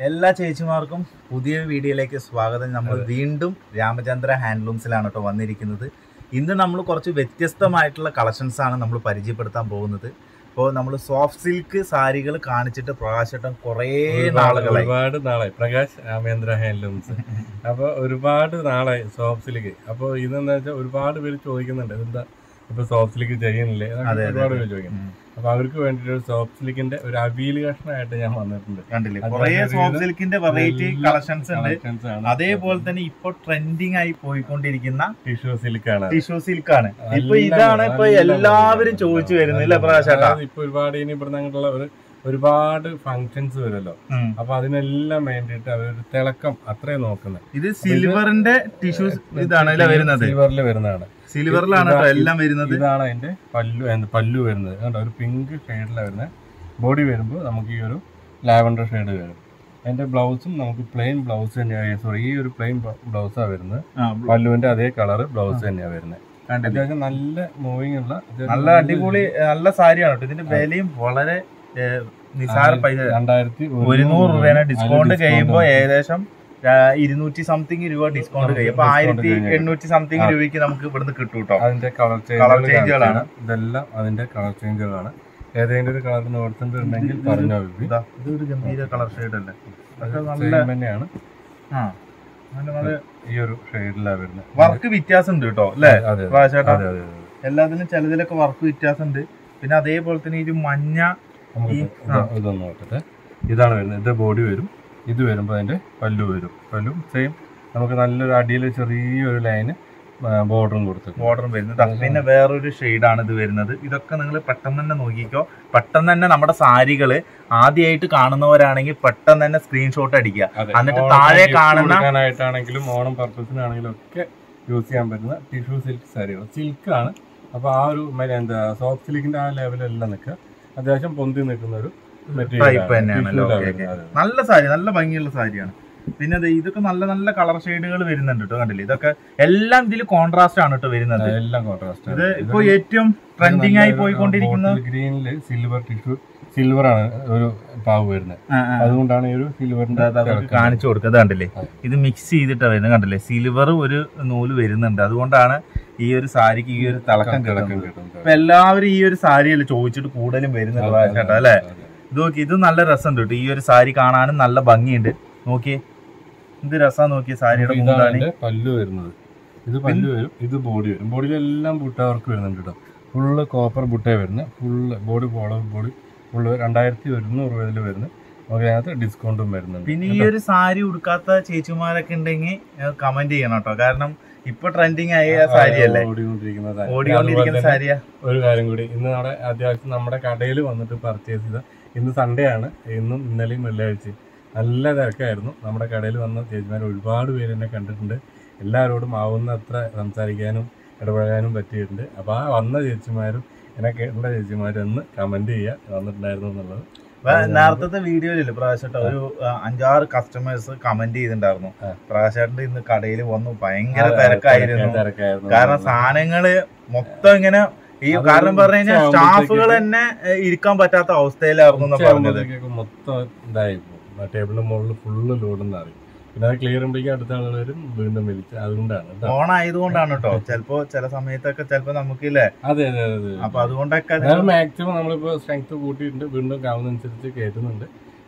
എല്ലാ ചേച്ചിമാർക്കും പുതിയ വീഡിയോയിലേക്ക് സ്വാഗതം നമ്മൾ വീണ്ടും രാമചന്ദ്ര ഹാൻഡ്ലൂംസിലാണ് കേട്ടോ വന്നിരിക്കുന്നത് ഇന്ന് നമ്മൾ കുറച്ച് വ്യത്യസ്തമായിട്ടുള്ള കളക്ഷൻസ് ആണ് നമ്മൾ പരിചയപ്പെടുത്താൻ പോകുന്നത് ഇപ്പോൾ നമ്മൾ സോഫ്റ്റ് സിൽക്ക് സാരികൾ കാണിച്ചിട്ട് പ്രകാശട്ടം കുറേ നാളുകളായി ഒരുപാട് നാളായി പ്രകാശ് രാമേന്ദ്ര ഹാൻഡ്ലൂംസ് അപ്പൊ ഒരുപാട് നാളായി സോഫ്റ്റ് സിൽക്ക് അപ്പൊ ഇതെന്താ വെച്ചാൽ ഒരുപാട് പേര് ചോദിക്കുന്നുണ്ട് എന്താ ഇപ്പൊ സോഫ്റ്റ് സിൽക്ക് ചെയ്യുന്നില്ലേ എന്നൊക്കെ അതെ, അതെ. ഒരുപാട് പേര് ചോദിക്കുന്നു ഉം. അപ്പൊ അവർക്ക് വേണ്ടിയിട്ട് ഒരു സോഫ്റ്റ് സിൽക്കിന്റെ ഒരു അവിയൽ കഷ്ണമായിട്ട് ഞാൻ വന്നിട്ടുണ്ട് കണ്ടില്ലേ അത് കുറേ നല്ല സോഫ്റ്റ് രീതിയിൽ സിൽക്കിന്റെ വെറൈറ്റി നല്ല കളക്ഷൻസ് ഉണ്ട് collections ആണ്. അതേപോലെ തന്നെ ഇപ്പൊ ട്രെൻഡിങ് ആയി പോയിക്കൊണ്ടിരിക്കുന്ന ടിഷ്യൂ സിൽക്കാണ് ടിഷ്യൂ സിൽക്കാണ് ഇപ്പൊ നല്ല ഇതാണ് ഇപ്പൊ നല്ല എല്ലാവരും നല്ല ചോദിച്ചു നല്ല വരുന്നില്ല നല്ല പ്രകാശേട്ടാ അതായത് ഇപ്പൊ ഒരുപാട് ഇനി ഇവിടുന്ന് അങ്ങോട്ടുള്ള ഒരു ഒരുപാട് ഫങ്ഷൻസ് വരുമല്ലോ ഉം. അപ്പൊ അതിനെല്ലാം വേണ്ടിയിട്ട് അവർ തിളക്കം അത്രയും നോക്കുന്നത് ഇത് സിൽവറിന്റെ ടിഷ്യൂസ് ഇതാണ് അല്ലേ വരുന്നത് സിൽവറിൽ വരുന്നതാണ് സിൽവറിലാണ് കേട്ടോ എല്ലാം വരുന്നത് ഇതാണ് അതിന്റെ പല്ലു എന്ത് പല്ലു വരുന്നത് കണ്ടോ ഒരു പിങ്ക് ഷെയ്ഡിലാണ് വരുന്നത് ബോഡി വരുമ്പോൾ നമുക്ക് ഈ ഒരു ലാവൻഡർ ഷെയ്ഡ് വരും അതിന്റെ ബ്ലൗസും നമുക്ക് പ്ലെയിൻ ബ്ലൗസ് തന്നെയാണ് സോറി ഈ ഒരു പ്ലെയിൻ ബ്ലൗസാണ് വരുന്നത് ആ, പല്ലുവിന്റെ അതേ കളർ ബ്ലൗസ് തന്നെയാണ് വരുന്നത് കണ്ടില്ലേ അത്യാവശ്യം നല്ല മൂവിങ് ഉള്ള അത്യാവശ്യം നല്ല അടിപൊളി നല്ല സാരിയാണ് കേട്ടോ ഇതിന്റെ വിലയും വളരെ ഏ, നിസാര പൈസ രണ്ടായിരത്തി ഒരുന്നൂറ് രൂപയാണ് ഡിസ്കൗണ്ട് discount കഴിയുമ്പോൾ ഉണ്ട്. ഏകദേശം ആ, ഇരുന്നൂറ്റി സംതിങ് രൂപ ഡിസ്കൗണ്ട് നമുക്ക് കഴിയും അപ്പൊ discount ആയിരത്തി കഴിഞ്ഞ് എണ്ണൂറ്റി സംതിങ് ആ. രൂപയ്ക്ക് നമുക്ക് ഇവിടുന്ന് കിട്ടും കേട്ടോ അതിന്റെ കളർ Colour changeകളാണ്. ഇതെല്ലാം അതിന്റെ കളർ ചേഞ്ചുകളാണ് ഏതെങ്കിലും ഒരു കളർ നോട്ടുണ്ടെങ്കിൽ പറഞ്ഞോ ബിബി ഇതാ ഇതൊരു ഗംഭീര കളർ ഷെയ്ഡ് അല്ലേ അതൊക്കെ നല്ല സെയിം തന്നെയാണ് ആ നല്ല നല്ല ഈ ഒരു ഷെയ്ഡിലാണ് വരുന്നത് വർക്ക് വ്യത്യാസം ഉണ്ട് കേട്ടോ അല്ലേ അതെ അതെ പ്രാവശ്യമായിട്ടാ അതെ അതെ അതെ എല്ലാത്തിലും ചിലതിലൊക്കെ വർക്ക് വ്യത്യാസം ഉണ്ട് പിന്നെ അതേപോലെ തന്നെ ഈ ഒരു മഞ്ഞ നമുക്ക് ഈ- ഇത് ഇതൊന്ന് നോക്കട്ടെ ഇതാണ് വരുന്നത് ഇത് ബോഡി വരും ഇത് വരുമ്പോൾ അതിന്റെ പല്ലു വരും പല്ലും സെയിം നമുക്ക് നല്ലൊരു അടിയിൽ ചെറിയൊരു ലൈന് ബോർഡറും കൊടുത്തു ബോർഡറും വരുന്നത് ദാ പിന്നെ വേറൊരു ഷെയ്ഡാണ് ഇത് വരുന്നത് ഇതൊക്കെ നിങ്ങൾ പെട്ടെന്ന് തന്നെ നോക്കിക്കോ പെട്ടെന്ന് തന്നെ നമ്മുടെ സാരികള് ആദ്യമായിട്ട് കാണുന്നവരാണെങ്കിൽ പെട്ടെന്ന് തന്നെ സ്ക്രീൻഷോട്ട് അടിക്കുക എന്നിട്ട് താഴെ കാണുന്ന- ആയിട്ടാണെങ്കിലും ഓണം പർപ്പസിനാണെങ്കിലും ഒക്കെ യൂസ് ചെയ്യാൻ പറ്റുന്ന ടിഷ്യൂ സിൽക്ക് സാരികൾ സിൽക്കാണ് അപ്പൊ ആ ഒരു മ- എന്താ സോഫ്റ്റ് സിൽക്കിന്റെ ആ ലെവലെല്ലാം നിൽക്കുക അത്യാവശ്യം പൊന്തി നിൽക്കുന്ന ഒരു ടൈപ്പ് തന്നെയാണല്ലോ Tissue ലാ ഓക്കെ ഓക്കെ വരുന്നത്. അതെ. നല്ല സാരി നല്ല ഭംഗിയുള്ള സാരിയാണ് പിന്നെ ദേ ഇതൊക്കെ നല്ല നല്ല കളർ ഷെയ്ഡുകൾ വരുന്നുണ്ട് കേട്ടോ കണ്ടില്ലേ ഇതൊക്കെ എല്ലാം ഇതിൽ കോൺട്രാസ്റ്റ് ആണ് കേട്ടോ വരുന്നത് എല്ലാം കോൺട്രാസ്റ്റ് ഇത് ഇപ്പൊ ഏറ്റവും ട്രെൻഡിങ് ആയി പോയിക്കൊണ്ടിരിക്കുന്ന ഗ്രീനില് സിൽവർ ടിഷ്യൂ സിൽവർ ആണ് ഒരു പാവ് വരുന്നത് ആ, ആ. അതുകൊണ്ടാണ് ഈ ഒരു സിൽവറിന്റെ അത് അവർക്ക് കാണിച്ചു കൊടുക്കുന്നത് കണ്ടില്ലേ ഇത് മിക്സ് ചെയ്തിട്ടാണ് വരുന്നത് കണ്ടില്ലേ സിൽവർ ഒരു നൂല് വരുന്നുണ്ട് അതുകൊണ്ടാണ് ഈ ഒരു സാരിക്ക് ഈ ഒരു തിളക്കം തിളക്കം കിട്ടുന്നത് കിട്ടും അപ്പൊ എല്ലാവരും ഈ ഒരു സാരിയല്ലേ ചോദിച്ചിട്ട് കൂടുതലും വരുന്നുണ്ട് ചേട്ടാ അല്ലെ ഇത് നോക്കി ഇത് നല്ല രസമുണ്ട് കേട്ടോ ഈ ഒരു സാരി കാണാനും നല്ല ഭംഗിയുണ്ട് നോക്കിയേ ഇത് രസാ നോക്കിയേ സാരിയുടെ ഇതാണ് മുന്താണി അതിന്റെ പല്ലു വരുന്നത് ഇത് പല്ലു വരും ഇത് ബോഡി വരും ബോഡിയിലെല്ലാം ബുട്ട വർക്ക് വരുന്നുണ്ട് കേട്ടോ ഫുള്ള് കോപ്പർ ബുട്ടേ വരുന്നത് ഫുള്ള് ബോഡി പോളർ ബോഡി ഫുള്ള് രണ്ടായിരത്തി ഒരുന്നൂറ് രൂപയിൽ വരുന്നത് നമുക്ക് അതിനകത്ത് ഡിസ്കൗണ്ടും വരുന്നുണ്ട് പിന്നെ ഈ ഒരു സാരി ഉടുക്കാത്ത ചേച്ചിമാരൊക്കെ ഉണ്ടെങ്കിൽ കമന്റ് ചെയ്യണം കേട്ടോ കാരണം ഇപ്പൊ ട്രെൻഡിങ് ആയ സാരിയല്ലേ ഓടിക്കൊണ്ടിരിക്കുന്ന സാരി. ഓടിക്കൊണ്ടിരിക്കുന്ന അതുപോലെ തന്നെ സാരിയാ ഒരു കാര്യം കൂടി ഇന്ന് നമ്മുടെ അത്യാവശ്യം നമ്മുടെ കടയിൽ വന്നിട്ട് പർച്ചേസ് ചെയ്ത ഇന്ന് സൺഡേ ആണ് ഇന്നും ഇന്നലെയും വെള്ളിയാഴ്ച നല്ല തിരക്കായിരുന്നു നമ്മുടെ കടയിൽ വന്ന ചേച്ചിമാർ ഒരുപാട് പേര് എന്നെ കണ്ടിട്ടുണ്ട് എല്ലാവരോടും ആവുന്ന അത്ര സംസാരിക്കാനും ഇടപഴകാനും പറ്റിയിട്ടുണ്ട് അപ്പോൾ ആ വന്ന ചേച്ചിമാരും എന്നെ കേട്ട ചേച്ചിമാരും ഒന്ന് കമന്റ് ചെയ്യുക വന്നിട്ടുണ്ടായിരുന്നു എന്നുള്ളത് അപ്പൊ നേരത്തെ വീഡിയോയില് പ്രാവശ്യട്ട ഒരു ആ, അഞ്ചാറ് കസ്റ്റമേഴ്സ് കമന്റ് ചെയ്തിട്ടുണ്ടായിരുന്നു ആ. പ്രാവശ്യട്ട് ഇന്ന് കടയിൽ വന്നു ഭയങ്കര തിരക്കായിരുന്നു തിരക്കായിരുന്നു കാരണം സാധനങ്ങള് മൊത്തം ഇങ്ങനെ ഈ അതൊരു കാരണം പറഞ്ഞു കഴിഞ്ഞാൽ ഉച്ചയാകുമ്പോഴത്തേക്ക് സ്റ്റാഫുകൾ തന്നെ ഏ, ഇരിക്കാൻ പറ്റാത്ത അവസ്ഥയിലായിരുന്നു എന്നാ പറഞ്ഞത് ഉച്ചയാകുമ്പോഴത്തേക്കൊക്കെ മൊത്തം ഇതായി പോകും ടേബിളിന്റെ മുകളിൽ ഫുള്ള് ലോഡെന്ന് അറിയും പിന്നെ അത് ക്ലിയർ ചെയ്യുമ്പോഴേക്കും അടുത്ത ആളുകൾ വരും വീണ്ടും വലിച്ച് അതുകൊണ്ടാണ് കേട്ടോ. ഓണായതുകൊണ്ടാണ് കേട്ടോ ചിലപ്പോ ചില സമയത്തൊക്കെ ചിലപ്പോ നമുക്കില്ലേ അതെ അതെ അതെ അതെ അപ്പൊ അതുകൊണ്ടൊക്കെ അത് അതായത് മാക്സിമം നമ്മളിപ്പോ സ്ട്രെങ്ത് കൂട്ടിയിട്ടുണ്ട് വീണ്ടും കാവുന്നതനുസരിച്ച് കയറ്റുന്നുണ്ട്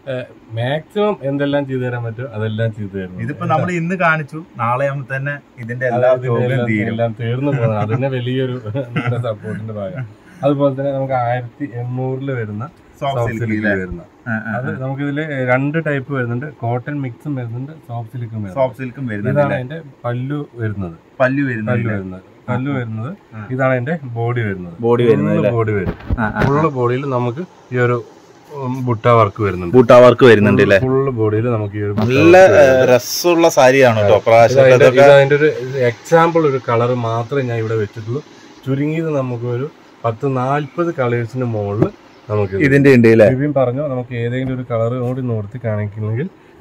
മാക്സിമം എന്തെല്ലാം ചെയ്തു തരാൻ പറ്റുമോ അതെല്ലാം ചെയ്തു തരുന്നു ഇതിപ്പോ നമ്മൾ ഇന്ന് കാണിച്ചു നാളെ ആകുമ്പോ തന്നെ ഇതിന്റെ എല്ലാ പ്രോബ്ലം തീരും എല്ലാം തീർന്നു പോകുന്നത് അതിന്റെ വലിയൊരു നമ്മുടെ സപ്പോർട്ടിന്റെ ഭാഗം അതുപോലെ തന്നെ നമുക്ക് ആയിരത്തി എണ്ണൂറില് വരുന്ന സോഫ്റ്റ് സോഫ്റ്റ് സിൽക്ക് സിൽക്കിൽ വരുന്ന അത് നമുക്ക് ഇതില് രണ്ട് ടൈപ്പ് വരുന്നുണ്ട് കോട്ടൺ മിക്സും വരുന്നുണ്ട് സോഫ്റ്റ് സിൽക്കും വരുന്നുണ്ട് സോഫ്റ്റ് സിൽക്കും വരുന്നുണ്ട് ഇതാണ് അതിന്റെ പല്ലു വരുന്നത് പല്ലു പല്ലു വരുന്നില്ല വരുന്നത് പല്ലു വരുന്നത് ആ. ഇതാണ് അതിന്റെ ബോഡി വരുന്നത് Body വരുന്നത് അല്ലേ? ബോഡി വരും ഫുള്ള് ബോഡിയിൽ നമുക്ക് ഈ ഒരു ഉം, ബുട്ട വർക്ക് വരുന്നുണ്ട് ബൂട്ടാ വർക്ക് വരുന്നുണ്ട് അല്ലേ ഫുള്ള് ബോഡിയിൽ നമുക്ക് ഈ ഒരു ബുട്ട നല്ല work വരുന്നുണ്ട്. രസമുള്ള സാരിയാണ് കേട്ടോ ഇത് പ്രാവശ്യം അതിന്റെ ഇത് അതിന്റെ ഒരു എക്സാമ്പിൾ ഒരു കളർ മാത്രമേ ഞാൻ ഇവിടെ വെച്ചിട്ടുള്ളൂ ചുരുങ്ങിയത് നമുക്ക് ഒരു പത്ത് നാല്പത് കളേഴ്സിന് മുകളിൽ നമുക്ക് ഇത് ഇതിന്റെ ഉണ്ട് അല്ലേ ബിബിൻ പറഞ്ഞു നമുക്ക് ഏതെങ്കിലും ഒരു കളർ കൂടി നോർത്തി കാണിക്കണമെങ്കിൽ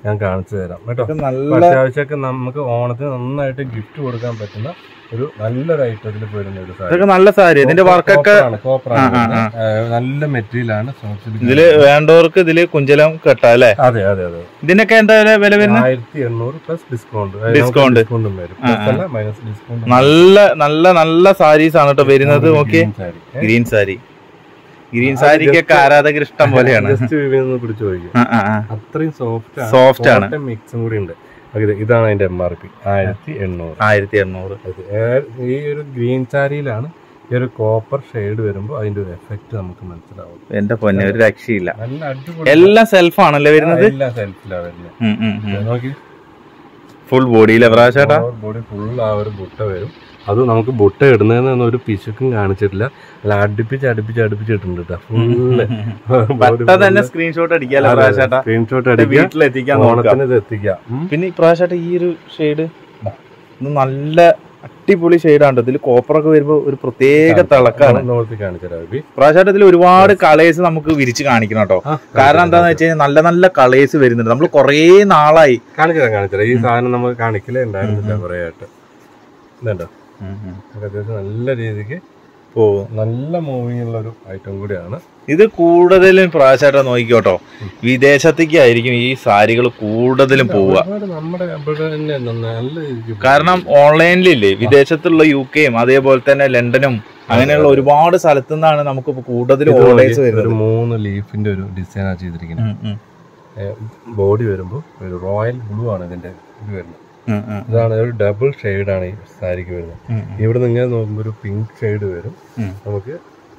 ഞാൻ കാണിച്ചു തരാം കേട്ടോ ഇതൊക്കെ അപ്പൊ നല്ല അത്യാവശ്യമൊക്കെ നമുക്ക് ഓണത്തിന് നന്നായിട്ട് ഗിഫ്റ്റ് കൊടുക്കാൻ പറ്റുന്ന ഒരു നല്ലൊരു ഐറ്റത്തിൽ വരുന്ന ഒരു സാരി ഇതൊക്കെ നല്ല സാരി ഇതിന്റെ വർക്കൊക്കെ കോപ്പറാണ് ആ, ആ, നല്ല മെറ്റീരിയൽ ആണ് soft ഇതില് വേണ്ടവർക്ക് ഇതില് കുഞ്ചലം കെട്ടാം അല്ലേ അതെ അതെ അതെ ഇതിനൊക്കെ എന്താ വില- വില വരുന്നത് ആയിരത്തി എണ്ണൂറ് പ്ലസ് ഡിസ്കൗണ്ട് Discount. ഡിസ്കൗണ്ടും വരും ആ, ആ. അല്ല മൈനസ് ഡിസ്കൗണ്ട് നല്ല നല്ല നല്ല സാരീസ് ആണ് കേട്ടോ വരുന്നത് നോക്കി ഗ്രീൻ സാരി ഗ്രീൻ സാരിക്കൊക്കെ ആരാധകർ ഇഷ്ടം പോലെയാണ് ജസ്റ്റ് ഒന്ന് പിടിച്ചു പോയിക്കും ആ, ആ, ആ. അത്രയും സോഫ്റ്റ് ആണ് Soft ആണ്. മിക്സും കൂടി ഉണ്ട് അത് ഇത് ഇതാണ് അതിന്റെ എം ആർ പി ആയിരത്തി എണ്ണൂറ് ആയിരത്തി എണ്ണൂറ് അത് ഏ- ഈ ഒരു ഗ്രീൻ സാരിയിലാണ് ഈ ഒരു കോപ്പർ ഷെയ്ഡ് വരുമ്പോൾ അതിന്റെ ഒരു എഫക്റ്റ് നമുക്ക് മനസ്സിലാവും എന്റെ പൊന്നെ ഒരു രക്ഷയില്ല നല്ല അടിപൊളി എല്ലാം സെൽഫ് ആണല്ലേ വരുന്നത് എല്ലാ സെൽഫിലാണ് വരുന്നത് നോക്കി ഫുൾ ബോഡിയിലെ പ്രാവശ്യട്ടാ ബോഡി ഫുൾ ആ ഒരു ബുട്ട വരും അത് നമുക്ക് ബുട്ട ഇടുന്നതെന്ന് ഒരു പിശുക്കും കാണിച്ചിട്ടില്ല അല്ല അടുപ്പിച്ച് അടുപ്പിച്ച് അടുപ്പിച്ചിട്ടുണ്ട് കേട്ടോ ഫുള്ള് പട്ട തന്നെ സ്ക്രീൻഷോട്ട് അടിക്കാല്ലോ പ്രാവശ്യട്ടാ സ്ക്രീൻഷോട്ട് അടിക്കുക വീട്ടിലെത്തിക്കാൻ നോക്കാം ഓണത്തിന് ഇത് എത്തിക്കാം ഉം. പിന്നെ ഈ പ്രാവശ്യമായിട്ട് ഈ ഒരു ഷെയ്ഡ് ഇത് നല്ല അടിപൊളി ഷെയ്ഡാണ് ഇതിൽ കോപ്പറൊക്കെ വരുമ്പോ ഒരു പ്രത്യേക തിളക്കാണ് നോർത്ത് കാണിച്ചുതരാം അബി. പ്രാവശ്യമായിട്ട് ഇതിൽ ഒരുപാട് കളേഴ്സ് നമുക്ക് വിരിച്ച് കാണിക്കണം കേട്ടോ ആ, കാരണം എന്താന്ന് വെച്ച് കഴിഞ്ഞാൽ നല്ല നല്ല കളേഴ്സ് വരുന്നുണ്ട് നമ്മൾ കുറേ നാളായി കാണിച്ചുതരാം കാണിച്ചുതരാം ഈ സാധനം നമുക്ക് കാണിക്കലേ ഉണ്ടായിരുന്നില്ല കുറേ ആയിട്ട് ഇതുണ്ടോ നമുക്ക് അത്യാവശ്യം നല്ല രീതിക്ക് പോകും നല്ല മൂവിങ് ഉള്ള ഒരു ഐറ്റം കൂടിയാണ് ഇത് കൂടുതലും പ്രാവശ്യമായിട്ട് നോക്കിക്കോട്ടോ വിദേശത്തേക്ക് ആയിരിക്കും ഈ സാരികൾ കൂടുതലും പോവുക ഒരുപാട് നമ്മുടെ ഇവിടെ തന്നെ നല്ല രീതിക്ക് കാരണം ഓൺലൈനിലില്ലേ വിദേശത്തുള്ള യു കെയും അതേപോലെ തന്നെ ലണ്ടനും അങ്ങനെയുള്ള ഒരുപാട് സ്ഥലത്തു നിന്നാണ് നമുക്ക് ഇപ്പൊ കൂടുതൽ ഇത് ഓർഡേഴ്സ് നോക്കി, വരുന്നത് ഒരു മൂന്ന് ലീഫിന്റെ ഒരു ഡിസൈൻ ആണ് ചെയ്തിരിക്കുന്നത് ഉം, ഉം, ബോഡി വരുമ്പോൾ ഒരു റോയൽ ബ്ലൂ ആണ് ഇതിന്റെ ഇത് വരുന്നത് ഉം, ഉം, ഇതാണ് ഒരു ഡബിൾ ആണ് ഈ സാരിക്ക് വരുന്നത് ഉം, ഇവിടെ നിങ്ങൾ നോക്കുമ്പോൾ ഒരു പിങ്ക് ഷെയ്ഡ് വരും ഉം. നമുക്ക്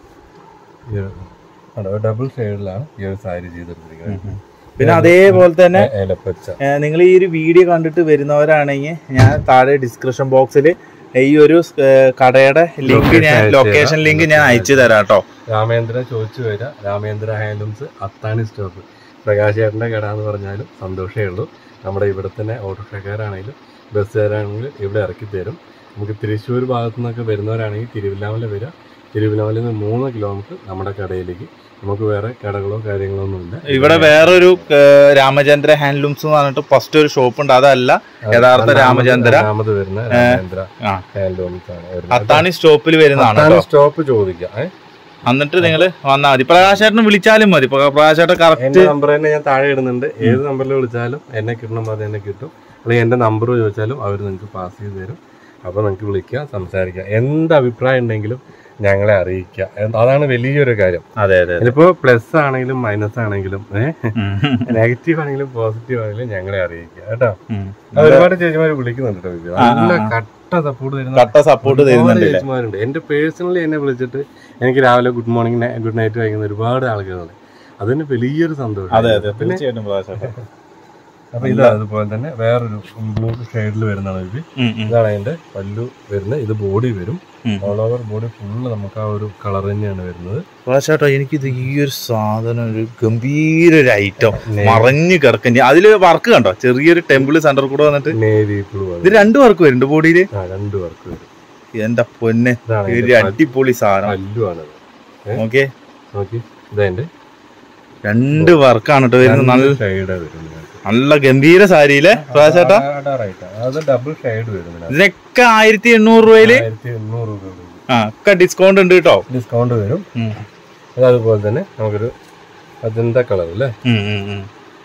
ഡബിൾ ഷെയ്ഡിലാണ് ഈ ഒരു സാരി ചെയ്തെടുത്തിരിക്കുന്നത് ഉം. പിന്നെ അതേപോലെ തന്നെ ഏ- ഏലപ്പച്ച നിങ്ങൾ ഈ ഒരു വീഡിയോ കണ്ടിട്ട് വരുന്നവരാണെങ്കിൽ ഞാൻ താഴെ ഡിസ്ക്രിപ്ഷൻ ബോക്സിൽ ഈ ഒരു ഏഹ്, കടയുടെ ലിങ്ക് ഞാൻ അയച്ചു ലൊക്കേഷൻ തരാം. ലിങ്ക് ഞാൻ അയച്ചു തരാം കേട്ടോ രാമേന്ദ്ര ചോദിച്ചു വരിക രാമേന്ദ്ര ഹാൻഡ്ലൂംസ് അത്താണി സ്റ്റോപ്പ് പ്രകാശ് ചേട്ടൻ്റെ കട എന്ന് പറഞ്ഞാലും സന്തോഷമേ ഉള്ളൂ നമ്മുടെ ഇവിടെ തന്നെ ഓട്ടോറിക്ഷക്കാരാണെങ്കിലും ബസ്സുകാരാണെങ്കിലും ഇവിടെ ഇറക്കി തരും നമുക്ക് തൃശ്ശൂർ ഭാഗത്തു നിന്നൊക്കെ വരുന്നവരാണെങ്കിൽ തിരുവില്ലാമല വരിക തിരുവില്ലാമലയിൽ നിന്ന് മൂന്ന് കിലോമീറ്റർ നമ്മുടെ കടയിലേക്ക് നമുക്ക് വേറെ കടകളോ കാര്യങ്ങളോ ഒന്നുമില്ല ഇവിടെ വേറൊരു ഏഹ്, രാമചന്ദ്ര ഹാൻഡ്ലൂംസ് എന്ന് പറഞ്ഞിട്ട് ഫസ്റ്റ് ഒരു ഷോപ്പ് ഉണ്ട് അതല്ല യഥാർത്ഥ രാമചന്ദ്ര രണ്ടാമത് വരുന്ന രാമേന്ദ്ര ആ. ഹാൻഡ്ലൂംസ് ആണ് വരുന്നത്. അത്താണി സ്റ്റോപ്പിൽ വരുന്നതാണ് അത്താണി കേട്ടോ സ്റ്റോപ്പ് ചോദിക്കാം ഏ? എന്നിട്ട് നിങ്ങൾ വന്നാൽ മതി പ്രകാശേട്ടനെ വിളിച്ചാലും മതി പ്രകാശേട്ടൻ കറക്റ്റ് എന്റെ നമ്പർ തന്നെ ഞാൻ താഴെ ഇടുന്നുണ്ട് ഏത് നമ്പറിൽ വിളിച്ചാലും എന്നെ കിട്ടണം അത് എന്നെ കിട്ടും അല്ലെങ്കിൽ എന്റെ നമ്പർ ചോദിച്ചാലും അവർ നിങ്ങൾക്ക് പാസ് ചെയ്ത് തരും അപ്പോൾ നിങ്ങൾക്ക് വിളിക്കാം സംസാരിക്കാം എന്ത് അഭിപ്രായം ഉണ്ടെങ്കിലും ഞങ്ങളെ അറിയിക്കുക എന്ത് അതാണ് വലിയൊരു കാര്യം അതെ അതെ ഇതിപ്പോ പ്ലസ് ആണെങ്കിലും മൈനസ് ആണെങ്കിലും നെഗറ്റീവ് ആണെങ്കിലും പോസിറ്റീവ് ആണെങ്കിലും ഞങ്ങളെ അറിയിക്കുക കേട്ടോ അത് ഒരുപാട് ചേച്ചിമാര് വിളിക്കുന്നുണ്ട് കേട്ടോ ഇത്. ആ, നല്ല ആ. കട്ട സപ്പോർട്ട് തരുന്ന കട്ട സപ്പോർട്ട് ഒരുപാട് തരുന്നുണ്ടല്ലേ ചേച്ചിമാരുണ്ട് എന്റെ പേഴ്സണലി എന്നെ വിളിച്ചിട്ട് എനിക്ക് രാവിലെ ഗുഡ് മോർണിംഗ് ഗുഡ് നൈറ്റ് വയ്ക്കുന്ന ഒരുപാട് ആളുകളുണ്ട് അതിന് വലിയൊരു സന്തോഷം അതെ അതെ പിന്നെ തീർച്ചയായിട്ടും പ്രകാശേട്ടൻ അപ്പൊ ഇത് അതുപോലെ തന്നെ വേറൊരു ബ്ലൂ ഷെയ്ഡിൽ വരുന്നതാണ് ഇത് ഉം, ഉം. ഇതാണ് അതിന്റെ പല്ലു വരുന്നത് ഇത് ബോഡി വരും ഉം. ഓൾ ഓവർ ബോഡി ഫുള്ള് നമുക്ക് ആ ഒരു കളർ തന്നെയാണ് വരുന്നത് പ്രകാശേട്ടാ എനിക്കിത് ഈ ഒരു സാധനം ഒരു ഗംഭീര ഒരു ഐറ്റം നേ- മറഞ്ഞു കിടക്കുന്ന അതില് വർക്ക് കണ്ടോ ചെറിയൊരു ടെമ്പിൾ സെന്റർ കൂടെ വന്നിട്ട് നേവി ബ്ലൂ ഇത് രണ്ട് വർക്ക് വരുന്നുണ്ട് ബോഡിയില് ആ രണ്ട് വർക്ക് വരും എന്റെ പൊന്നെ ഇതാണ് ഒരു ഇതിന്റെ അടിപൊളി സാധനം പല്ലു ആണത് ഓക്കെ നോക്കി ഇതതിന്റെ രണ്ട് വർക്കാണ് കേട്ടോ വരുന്നത് നല്ല ഷെയ്ഡ് വരുന്നത് നല്ല ഗംഭീര സാരിയിലെ പ്രകാശേട്ടാ റൈറ്റ് അത് ഡബിൾ ഷെയ്ഡ് വരുന്നത് ഇതിനൊക്കെ ആയിരത്തി എണ്ണൂറ് രൂപയില് ആയിരത്തി എണ്ണൂറ് രൂപ വരും. ആ ഒക്കെ ഡിസ്കൗണ്ട് ഉണ്ട് കേട്ടോ ഡിസ്കൗണ്ട് വരും ഉം. അത് അതുപോലെ തന്നെ നമുക്കൊരു അജന്ത കളർ അല്ലേ ഉം, ഉം, ഉം.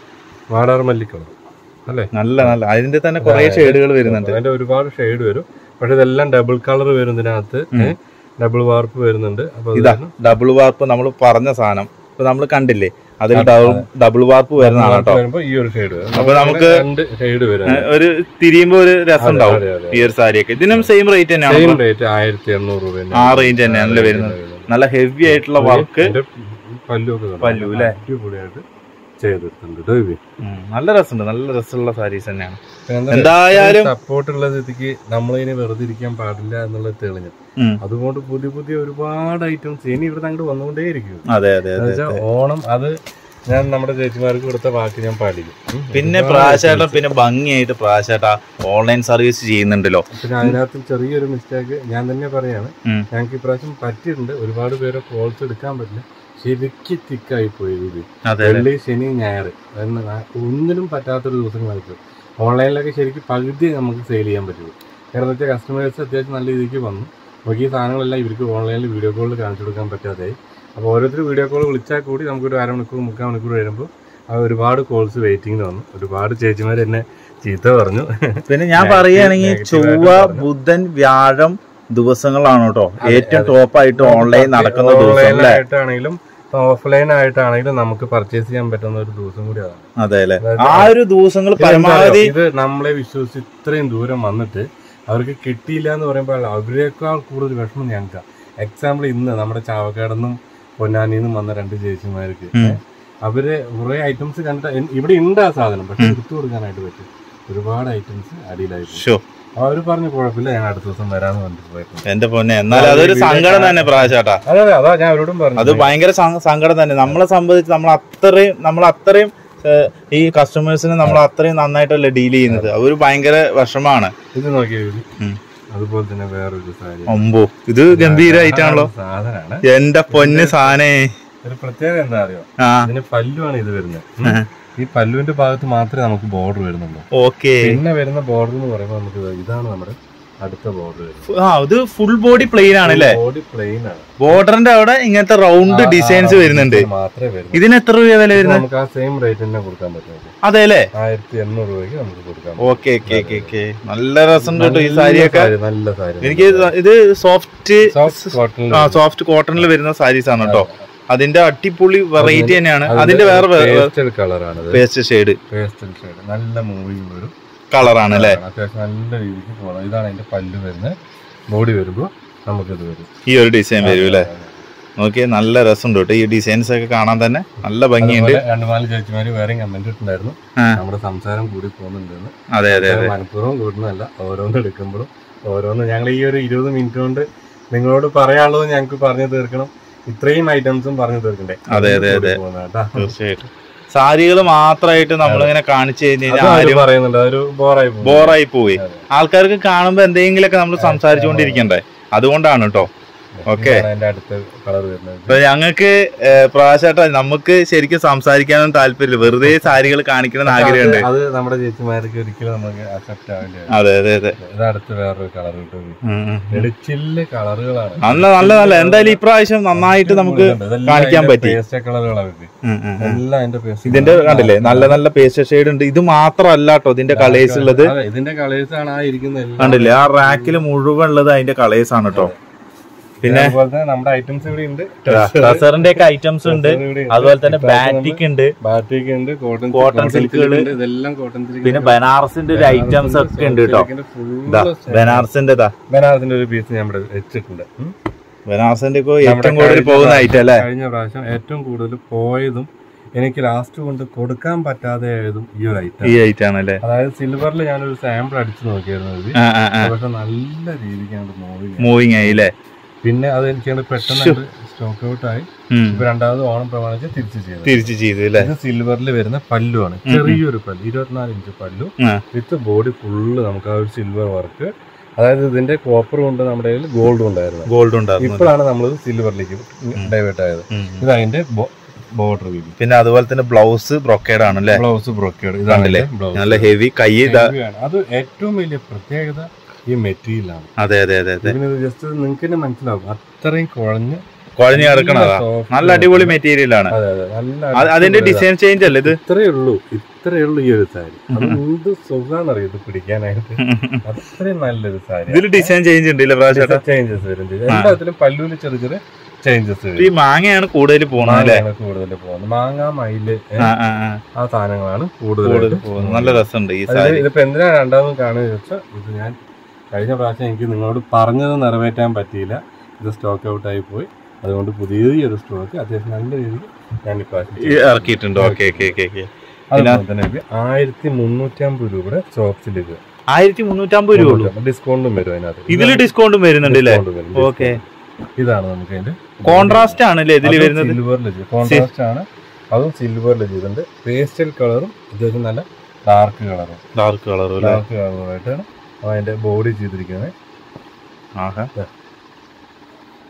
വാടാർ മല്ലി കളർ അല്ലേ നല്ല നല്ല അതിന്റെ തന്നെ കുറെ ഷെയ്ഡുകൾ വരുന്നുണ്ട് അതിന്റെ ഒരുപാട് ഷെയ്ഡ് വരും പക്ഷെ ഇതെല്ലാം ഡബിൾ കളർ വരുന്നതിനകത്ത് ഡബിൾ വാർപ്പ് വരുന്നുണ്ട് അപ്പൊ അത് ഇതാ കാരണം ഡബിൾ വാർപ്പ് നമ്മൾ പറഞ്ഞ സാധനം ഇപ്പൊ നമ്മൾ കണ്ടില്ലേ അതിൽ ഡബിൾ വാർപ്പ് വരുന്നതാണ് കേട്ടോ വരുമ്പോ ഈ ഒരു ഷെയ്ഡ് വരും അപ്പൊ നമുക്ക് രണ്ട് ഷെയ്ഡ് വരും ഒരു തിരിയുമ്പോ ഒരു രസം ഉണ്ടാവും അതെ, അതെ. ഈ ഒരു സാരിയൊക്കെ ഇതിനും സെയിം റേറ്റ് സെയിം തന്നെയാണ് റേറ്റ് ആയിരത്തി എണ്ണൂറ് രൂപ തന്നെ. ആ റേഞ്ച് തന്നെയാണല്ലേ വരുന്നത് നല്ല ഹെവി ആയിട്ടുള്ള വർക്ക് അതിന്റെ പല്ലുമൊക്കെ കണ്ടോ? പല്ലു അല്ലേ? അടിപൊളിയായിട്ട് ചെയ്തിട്ടുണ്ട് കേട്ടോ ഇത്. നല്ല രസമുണ്ട് നല്ല രസമുള്ള സാരീസ് തന്നെയാണ് എന്താ എന്തായാലും സപ്പോർട്ട് ഉള്ള സ്ഥിതിക്ക് നമ്മളിനി വെറുതെ ഇരിക്കാൻ പാടില്ല എന്നുള്ളത് തെളിഞ്ഞു ഉം. അതുകൊണ്ട് പുതിയ പുതിയ ഒരുപാട് ഐറ്റംസ് ഇനി ഇവിടെ അങ്ങോട്ട് വന്നുകൊണ്ടേയിരിക്കും അതെ അതെ അതെ എന്നുവെച്ചാൽ ഓണം അത് ഞാൻ നമ്മുടെ ചേച്ചിമാർക്ക് കൊടുത്ത വാക്ക് ഞാൻ പാലിക്കും ഉം. പിന്നെ ഒരുപാട് പ്രാശേട്ട പിന്നെ ഭംഗിയായിട്ട് പ്രാശേട്ട ഓൺലൈൻ സർവീസ് ചെയ്യുന്നുണ്ടല്ലോ പിന്നെ അതിനകത്ത് ചെറിയൊരു മിസ്റ്റേക്ക് ഞാൻ തന്നെ പറയാണ് ഉം. ഞങ്ങൾക്ക് ഇപ്രാവശ്യം പറ്റിയിട്ടുണ്ട് ഒരുപാട് പേരെ കോൾസ് എടുക്കാൻ പറ്റില്ല ശരിക്ക് തിക്കായി പോയി ഇത് അതെ വെള്ളി ശനി ഞായർ എന്ന് ആ- ഒന്നിനും പറ്റാത്തൊരു ദിവസങ്ങളായിട്ട് ഓൺലൈനിലൊക്കെ ശരിക്കും പകുതി നമുക്ക് സെയിൽ ചെയ്യാൻ പറ്റുള്ളൂ കാരണം വെച്ചാൽ കസ്റ്റമേഴ്സ് അത്യാവശ്യം നല്ല രീതിക്ക് വന്നു നോക്കി ഈ സാധനങ്ങളെല്ലാം ഇവർക്ക് ഓൺലൈനിൽ വീഡിയോ കോളിൽ കാണിച്ചു കൊടുക്കാൻ പറ്റാതെയായി അപ്പോൾ ഓരോരുത്തർ വീഡിയോ കോൾ വിളിച്ചാൽ കൂടി നമുക്കൊരു അരമണിക്കൂർ മുക്കാൽ മണിക്കൂർ കഴിയുമ്പോൾ ആ ഒരുപാട് കോൾസ് വെയിറ്റിംഗിൽ വന്നു ഒരുപാട് ചേച്ചിമാർ എന്നെ ചീത്ത പറഞ്ഞു പിന്നെ ഞാൻ Negative- പറയുകയാണെങ്കിൽ negative ചൊവ്വ ആയിട്ട് പറഞ്ഞു. ബുധൻ വ്യാഴം ദിവസങ്ങളാണ് കേട്ടോ അതെ, ഏറ്റവും അതെ. ടോപ്പ് ആയിട്ട് ഓൺലൈൻ നടക്കുന്ന ദിവസം അല്ലേ ആയിട്ടാണെങ്കിലും ഓഫ്ലൈൻ ആയിട്ടാണെങ്കിലും നമുക്ക് പർച്ചേസ് ചെയ്യാൻ പറ്റുന്ന ഒരു ദിവസം കൂടി അതാണ് അതെ അല്ലേ അതായത് ആ ഒരു ദിവസങ്ങൾ ഇതെന്താ പരമാവധി അറിയോ? ഇത് നമ്മളെ വിശ്വസിച്ച് ഇത്രയും ദൂരം വന്നിട്ട് അവർക്ക് കിട്ടിയില്ല എന്ന് പറയുമ്പോൾ അവരെക്കാൾ കൂടുതൽ വിഷമം ഞങ്ങൾക്ക് എക്സാമ്പിൾ ഇന്ന് നമ്മുടെ ചാവക്കാടെന്നും പൊന്നാനിന്നും വന്ന രണ്ട് ചേച്ചിമാർക്ക് ഉം. അവര് കുറെ ഐറ്റംസ് കണ്ടിട്ട് എൻ- ഇവിടെ ഉണ്ട് ആ സാധനം പക്ഷെ എടുത്തു കൊടുക്കാനായിട്ട് പറ്റും ഒരുപാട് ഐറ്റംസ് അടിയിലായിട്ട് ഷോ അവർ പറഞ്ഞു കുഴപ്പമില്ല ഞാൻ അടുത്ത ദിവസം വരാന്ന് പറഞ്ഞിട്ട് പോയിരുന്നു എന്റെ പൊന്നെ എന്നാൽ അതൊരു സങ്കടം തന്നെ പ്രാവശ്യട്ടാ അതെ അതെ അതാ ഞാൻ അവരോടും പറഞ്ഞു അത് ഭയങ്കര സ- സങ്കടം തന്നെ നമ്മളെ സംബന്ധിച്ച് നമ്മൾ അത്രയും നമ്മൾ അത്രയും ഏഹ്, ഈ കസ്റ്റമേഴ്സിനെ നമ്മൾ അത്രയും നന്നായിട്ടല്ലേ ഡീൽ ചെയ്യുന്നത് അതൊരു ഭയങ്കര വിഷമാണ് ഇത് നോക്കിയാ ഇത്. ഉം. അതുപോലെ തന്നെ വേറൊരു സാരി ഒമ്പോ ഇത് ഗംഭീരായിട്ടാണല്ലോ സാധനമാണ് എന്റെ പൊന്ന് സാനേ ഒരു പ്രത്യേകത എന്താ അറിയോ ആ ഇതിന് പല്ലുമാണ് ഇത് വരുന്നത് ഉം. ഈ പല്ലുവിന്റെ ഭാഗത്ത് മാത്രമേ നമുക്ക് ബോർഡർ വരുന്നുള്ളൂ ഓക്കെ പിന്നെ വരുന്ന ബോർഡർ എന്ന് പറയുമ്പോൾ നമുക്ക് ഇത് ഇതാണ് നമ്മുടെ അടുത്ത ബോർഡർ വരുന്നത് ആ ഇത് ഫുൾ ബോഡി പ്ലെയിൻ ആണല്ലേ ബോഡി പ്ലെയിൻ ആണ് ബോർഡറിന്റെ അവിടെ ഇങ്ങനത്തെ റൗണ്ട് ആ, ഡിസൈൻസ് ആ, വരുന്നുണ്ട് ഇത് മാത്രമേ വരുന്നു ഇതിന് എത്ര രൂപ വില ഇത് വരുന്നത് നമുക്ക് ആ സെയിം റേറ്റ് തന്നെ കൊടുക്കാൻ പറ്റും അതെ അല്ലേ ആയിരത്തി എണ്ണൂറ് രൂപയ്ക്ക് നമുക്ക് കൊടുക്കാൻ പറ്റും. ഓക്കെ ഓക്കെ ഓക്കെ ഓക്കെ നല്ല രസമുണ്ട് കേട്ടോ ഈ നല്ല സാരിയൊക്കെ സാരി, നല്ല സാരി എനിക്ക് ഇത് ഇത് സോഫ്റ്റ് സോഫ്റ്റ് കോട്ടൺ ആ സോഫ്റ്റ് കോട്ടണിൽ വരുന്ന സാരീസ് ആണ് കേട്ടോ അതിന്റെ അടിപൊളി വെറൈറ്റി തന്നെയാണ് അതിന്റെ വേറെ പേസ്റ്റൽ കളറാണ് ഇത് പേസ്റ്റ് ഷെയ്ഡ് പേസ്റ്റൽ ഷെയ്ഡ് നല്ല മൂവിങ് വരും കളറാണ് അല്ലേ അത്യാവശ്യം നല്ല രീതിക്ക് പോകണം ഇതാണ് അതിന്റെ പല്ല് വരുന്നത് ബോഡി വരുമ്പോൾ നമുക്കിത് വരും ഈ ഒരു ഡിസൈൻ വരും അല്ലേ നോക്കിയേ നല്ല രസമുണ്ട് കേട്ടോ ഈ ഡിസൈൻസ് ഒക്കെ കാണാൻ തന്നെ നല്ല ഭംഗിയുണ്ട് അതുപോലെ രണ്ട് നാല് ചേച്ചിമാര് വേറെ കമന്റ് ഇട്ടുണ്ടായിരുന്നു ആ. നമ്മുടെ സംസാരം കൂടി പോകുന്നുണ്ടെന്ന് അതെ അതെ അതെ മനഃപൂർവ്വം കൂടുന്നതല്ല ഓരോന്ന് എടുക്കുമ്പോഴും ഓരോന്ന് ഞങ്ങൾ ഈ ഒരു ഇരുപത് മിനിറ്റ് കൊണ്ട് നിങ്ങളോട് പറയാനുള്ളത് ഞങ്ങൾക്ക് പറഞ്ഞു തീർക്കണം ഇത്രയും ഐറ്റംസും പറഞ്ഞു തീർക്കണ്ടേ അതെ, അതെ, അതെ. പോകുന്നത് കേട്ടോ. തീർച്ചയായിട്ടും സാരികൾ മാത്രമായിട്ട് നമ്മളിങ്ങനെ കാണിച്ചു കഴിഞ്ഞ് അതും കഴിഞ്ഞാൽ അവര് ആരും പറയുന്നുണ്ട് അതൊരു ബോറായി പോകും ബോറായി പോയി അതെ. ആൾക്കാർക്ക് കാണുമ്പോ എന്തെങ്കിലുമൊക്കെ നമ്മൾ സംസാരിച്ചുകൊണ്ടിരിക്കണ്ടേ അതുകൊണ്ടാണ് കേട്ടോ ഓക്കെ ഇതാണ് അതിന്റെ അടുത്ത കളർ വരുന്നത് ഇപ്പൊ ഞങ്ങൾക്ക് പ്രാവശ്യമായിട്ട് നമുക്ക് ശരിക്കും സംസാരിക്കാനും താല്പര്യമില്ല വെറുതെ സാരികൾ കാണിക്കണം ആഗ്രഹമുണ്ട് അത് നമ്മുടെ ചേച്ചിമാർക്ക് ഒരിക്കലും നമുക്ക് അക്സെപ്റ്റ് ആവില്ല അതെ അതെ അതെ ഇത് അടുത്ത് വേറൊരു കളർ കിട്ടും ഉം, ഉം. വെളിച്ചില്ല് കളറുകളാണ് നല്ല നല്ല നല്ല എന്തായാലും ഇപ്രാവശ്യം നന്നായിട്ട് നമുക്ക് കാണിക്കാൻ പറ്റി. പേസ്റ്റ് കളറുകളാണ് ഉം, ഉം, ഉം. എല്ലാം അതിന്റെ പേസ്റ്റ് ഇതിന്റെ കണ്ടില്ലേ നല്ല നല്ല പേസ്റ്റ് ഷെയ്ഡ് ഉണ്ട് ഇത് മാത്രമല്ല കേട്ടോ ഇതിന്റെ കളേഴ്സ് ഉള്ളത് അതെ, ഇതിന്റെ കളേഴ്സ് ആണ് ആ ഇരിക്കുന്ന എല്ലാം. കണ്ടില്ലേ ആ റാക്കിൽ മുഴുവൻ ഉള്ളത് അതിന്റെ കളേഴ്സ് ആണ് കേട്ടോ പിന്നെ അതുപോലെ തന്നെ നമ്മുടെ ഐറ്റംസ് ഇവിടെ ഉണ്ട് ടസറിന്റെ ഒക്കെ ഐറ്റംസ് ഉണ്ട് അതുപോലെ തന്നെ ബാറ്റിക് ഉണ്ട് ബാറ്റിക് ഉണ്ട് കോട്ടൺ Cotton silkകള്. ഉണ്ട് ഇതെല്ലാം കോട്ടൺ സിൽക്ക് പിന്നെ ബനാറസിന്റെ ഒരു ഐറ്റംസ് ഒക്കെ ഉണ്ട് കേട്ടോ ഇതാ ബനാറസിന്റെ ഇതാ ബനാറസിന്റെ ഒരു പീസ് ഞാൻ ഇവിടെ വെച്ചിട്ടുണ്ട് ഉം. ബനാറസിന്റെ ഒക്കെ ഏറ്റവും നമ്മുടെ കൂടുതൽ കഴിഞ്ഞ പോകുന്ന ഐറ്റം അല്ലേ കഴിഞ്ഞ പ്രാവശ്യം ഏറ്റവും കൂടുതൽ പോയതും എനിക്ക് ലാസ്റ്റ് കൊണ്ട് കൊടുക്കാൻ പറ്റാതെ ആയതും ഈ ഒരു ഐറ്റം ഈ ഐറ്റം ആണല്ലേ അതായത് സിൽവറിൽ ഞാനൊരു സാമ്പിൾ അടിച്ചു നോക്കിയായിരുന്നു ഇത് ആ ആ ആ പക്ഷെ നല്ല രീതിക്കാണ് മൂവിങ് മൂവിങ് ആയി അല്ലേ പിന്നെ അത് എനിക്ക് പെട്ടെന്ന് സ്റ്റോക്ക് ഔട്ട് ആയി ഉം. ഇപ്പൊ രണ്ടാമത് ഓണം പ്രമാണിച്ച് തിരിച്ചു ചെയ്തു തിരിച്ച് ചെയ്തു അല്ലേ ഇത് സിൽവറിൽ വരുന്ന പല്ലുവാണ് ചെറിയൊരു പല്ല് ഇരുപത്തിനാല് ഇഞ്ച് പല്ലു ആ. വിത്ത് ബോഡി ഫുള്ള് നമുക്ക് ആ ഒരു സിൽവർ വർക്ക് അതായത് ഇതിന്റെ കോപ്പറും ഉണ്ട് നമ്മുടെ കയ്യിൽ ഗോൾഡും ഉണ്ടായിരുന്നു ഗോൾഡ് ഉണ്ടായിരുന്നു ഇപ്പോഴാണ് നമ്മൾ സിൽവറിലേക്ക് ഡൈവേർട്ട് ആയത് ഉം. ഇത് അതിന്റെ ബോർഡർ വീതി പിന്നെ അതുപോലെ തന്നെ ബ്ലൗസ് ബ്രൊക്കേഡ് ആണ് അല്ലേ ബ്ലൗസ് ബ്രോക്കേഡ് കണ്ടില്ലേ? ഇതാണ് ബ്ലൗസ് നല്ല ഹെവി കൈ ഇതാ അത് ഏറ്റവും വലിയ പ്രത്യേകത ഈ മെറ്റീരിയൽ ആണ് അതെ അതെ അതെ അതെ ഇതിന് ജസ്റ്റ് നിങ്ങൾക്ക് തന്നെ മനസ്സിലാവും അത്രയും കുഴഞ്ഞ് കുഴഞ്ഞു കിടക്കണതാ soft നല്ല അടിപൊളി മെറ്റീരിയൽ ആണ് അതെ അതെ നല്ല അത് അതിന്റെ ഡിസൈൻ ചേഞ്ച് അല്ലേ ഇത് ഇത്രേ ഉള്ളൂ ഇത്രേ ഉള്ളൂ ഈ ഒരു സാരി അത് എന്ത് സുഖാന്നറിയോ ഇത് പിടിക്കാനായിട്ട് അത്രയും നല്ലൊരു സാരി ഇതിൽ ഡിസൈൻ ചേഞ്ച് ഉണ്ട് ഇല്ലേ പ്രാവശ്യം ചേഞ്ചസ് വരും ചെയ്യും. എല്ലാത്തിലും പല്ലുവിൽ ചെറിയ ചെറിയ ചേഞ്ചസ് ഈ വരും മാങ്ങയാണ് കൂടുതൽ പോകുന്നത് അല്ലേ മാങ്ങയാണ് കൂടുതൽ പോകുന്നത് മാങ്ങ മയില് ഏ, ആ ആ ആ ആ സാധനങ്ങളാണ് കൂടുതൽ കൂടുതൽ പോകുന്നത് നല്ല രസമുണ്ട് ഈ അതില് സാരി ഇതിപ്പോ എന്തിനാ രണ്ടാമത് കാണുന്നത് വെച്ചാൽ ഇത് ഞാൻ കഴിഞ്ഞ പ്രാവശ്യം എനിക്ക് നിങ്ങളോട് പറഞ്ഞത് നിറവേറ്റാൻ പറ്റിയില്ല ഇത് സ്റ്റോക്ക് ഔട്ട് ആയി പോയി അതുകൊണ്ട് പുതിയൊരു സ്റ്റോക്ക് അത്യാവശ്യം നല്ല രീതിയിൽ ഞാൻ ഈ ഇപ്രാവശ്യം ഇറക്കിയിട്ടുണ്ട് ഓക്കെ ഓക്കെ ഓക്കെ ഓക്കെ അതുപോലെ തന്നെ ഇത് ആയിരത്തി മുന്നൂറ്റി അമ്പത് രൂപയുടെ ഷോപ്സിലേക്ക് ആയിരത്തി മുന്നൂറ്റമ്പത് രൂപ ഉള്ളൂ ഡിസ്കൗണ്ടും വരും അതിനകത്ത് ഇതിൽ ഡിസ്കൗണ്ടും വരുന്നുണ്ട് അല്ലേ Discount വരും. ഓക്കെ ഇതാണ് നമുക്ക് അതിന്റെ കോൺട്രാസ്റ്റ് ആണ് അല്ലേ ഇതിൽ വരുന്നത് സിൽവറിൽ കോൺട്രാസ്റ്റ് ആണ് അതും സിൽവറിൽ ചെയ്തിട്ടുണ്ട് പേസ്റ്റൽ കളറും അത്യാവശ്യം നല്ല ഡാർക്ക് കളറും ഡാർക്ക് കളർ അല്ലേ ഡാർക്ക് കളറുമായിട്ടാണ് അതിന്റെ ബോഡി ചെയ്തിരിക്കുന്നത് ആഹാ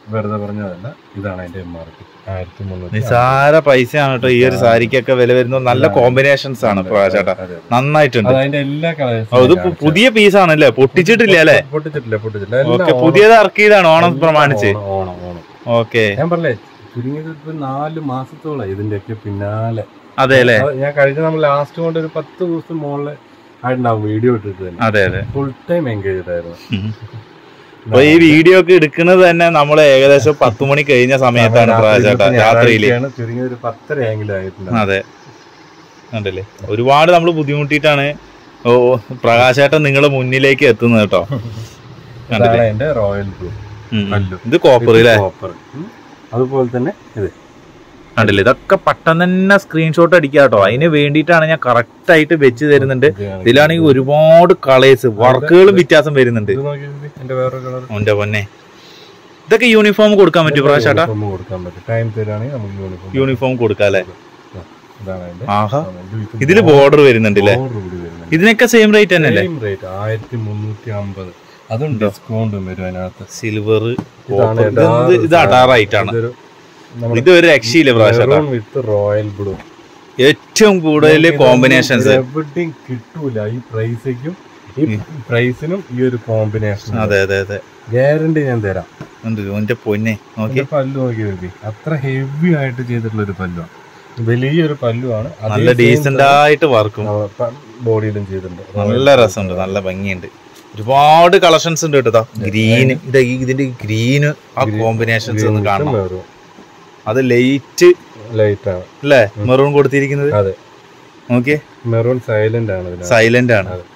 വെറുതെ പറഞ്ഞതല്ല ഇതാണ് അതിന്റെ എം ആർ പി ആയിരത്തി മുന്നൂറ്റി നിസാര പൈസയാണ് കേട്ടോ ഈ ഒരു സാരിക്കൊക്കെ വില വരുന്നത് നല്ല കോമ്പിനേഷൻസ് ആണ് പ്രകാശേട്ടാ നന്നായിട്ടുണ്ട് അത് അതിന്റെ എല്ലാ ഓ, ഇത് പു- പുതിയ പീസാണല്ലേ പൊട്ടിച്ചിട്ടില്ല അല്ലേ പൊട്ടിച്ചിട്ടില്ല പൊട്ടിച്ചിട്ടില്ല എല്ലാം ഓക്കെ ഓണം- പുതിയത് ഇറക്കിയതാണ് ഓണം പ്രമാണിച്ച് ഓണം, ഓണം ഓണം ഓക്കെ ഞാൻ പറഞ്ഞേ ചുരുങ്ങിയത് ഇപ്പൊ നാല് മാസത്തോളം ഇതിന്റെയൊക്കെ പിന്നാലെ അതെ അല്ലേ അത് ഞാൻ കഴിഞ്ഞ നമ്മൾ ലാസ്റ്റ് കൊണ്ട് ഒരു പത്ത് ദിവസം മുകളിൽ ആയിട്ടുണ്ടാവും വീഡിയോ ഇട്ടിട്ട് തന്നെ അതെ അതെ ഫുൾ ടൈം എൻഗേജ് ആയിരുന്നു അപ്പൊ ഈ വീഡിയോ ഒക്കെ എടുക്കുന്നത് തന്നെ നമ്മൾ ഏകദേശം പത്ത് മണി കഴിഞ്ഞ സമയത്താണ് പ്രകാശേട്ടാ രാത്രിയില് ഞായറാഴ്ചയാണ് ചുരുങ്ങിയത് ഒരു പത്തര എങ്കിലും ആയിട്ടുണ്ട് അതെ ഉണ്ടല്ലേ ഒരുപാട് നമ്മൾ ബുദ്ധിമുട്ടിയിട്ടാണ് ഓ പ്രകാശേട്ടൻ നിങ്ങളെ മുന്നിലേക്ക് എത്തുന്നത് കേട്ടോ കണ്ടില്ലേ ഇതാണ് എന്റെ റോയൽ ബ്ലൂ ഉം, ഉം. പല്ലു. ഇത് കോപ്പർ അല്ലേ കോപ്പർ അതുപോലെ തന്നെ ഇത് കണ്ടില്ലേ ഇതൊക്കെ പെട്ടെന്ന് തന്നെ സ്ക്രീൻഷോട്ട് അടിക്കുക കേട്ടോ അതിന് വേണ്ടിയിട്ടാണ് ഞാൻ കറക്റ്റ് ആയിട്ട് വെച്ച് തരുന്നുണ്ട് ഇത് കാണിക്കുന്നത്. ഇതിലാണെങ്കിൽ ഒരുപാട് കളേഴ്സ് വർക്കുകളും വ്യത്യാസം വരുന്നുണ്ട് ഇത് നോക്കിയേ എന്റെ വേറെ കളർ ഓന്റെ പൊന്നെ ഇതൊക്കെ യൂണിഫോം കൊടുക്കാൻ പറ്റും പ്രാവശ്യട്ടാ കൊടുക്കാൻ പറ്റും ടൈം തരാണെങ്കിൽ നമുക്ക് യൂണിഫോം യൂണിഫോം കൊടുക്കാം അല്ലേ ഇതാണ് അതിന്റെ ആഹാ ഇത് ഇതില് ബോർഡർ വരുന്നുണ്ട് അല്ലേ border കൂടി വരുന്നുണ്ട്. ഇതിനൊക്കെ സെയിം റേറ്റ് തന്നെ അല്ലേ സെയിം റേറ്റ് ആയിരത്തി മുന്നൂറ്റി അമ്പത് അതും ഡിസ്കൗണ്ടും വരും അതിനകത്ത് സിൽവർ ഇതാണ് ഇത് അടാറായിട്ടാണ് ഇതൊരു നമ്മുടെ ഇത് ഒരു രക്ഷയില്ല പ്രാവശ്യം മെറൂൺ വിത്ത് റോയൽ ബ്ലൂ ഏറ്റവും കൂടുതൽ കോമ്പിനേഷൻസ് എവിടെയും കിട്ടൂല ഈ പ്രൈസിക്കും ഈ പ്രൈസിനും ഈ ഒരു കോമ്പിനേഷൻ അതെ അതെ അതെ ഗ്യാരണ്ടി ഞാൻ തരാം ഉണ്ട് ഓന്റെ പൊന്നെ നോക്കി ഇതിന്റെ പല്ലു നോക്കി നോക്കി അത്ര ഹെവി ആയിട്ട് ചെയ്തിട്ടുള്ള ഒരു പല്ലുവാണ് വലിയൊരു പല്ലുവാണ് അതേ നല്ല same ഡീസന്റ് ആയിട്ട് വർക്കും ആ, പ- ബോഡിയിലും ചെയ്തിട്ടുണ്ട് നല്ല രസമുണ്ട് നല്ല ഭംഗിയുണ്ട് ഒരുപാട് കളക്ഷൻസ് ഉണ്ട് കേട്ടോ ഗ്രീന് ഇത് ഈ ഇതിന്റെ ഗ്രീന് ആ കോമ്പിനേഷൻസ് ഒന്ന് കാണണം മെറൂൺ അത് ലൈറ്റ് ലൈറ്റ് ആണ് അല്ലേ മെറൂൺ കൊടുത്തിരിക്കുന്നത് അതെ നോക്കിയേ മെറൂൺ സൈലന്റ് ആണ് ഇതിനകത്ത് സൈലന്റ് ആണ് അതെ.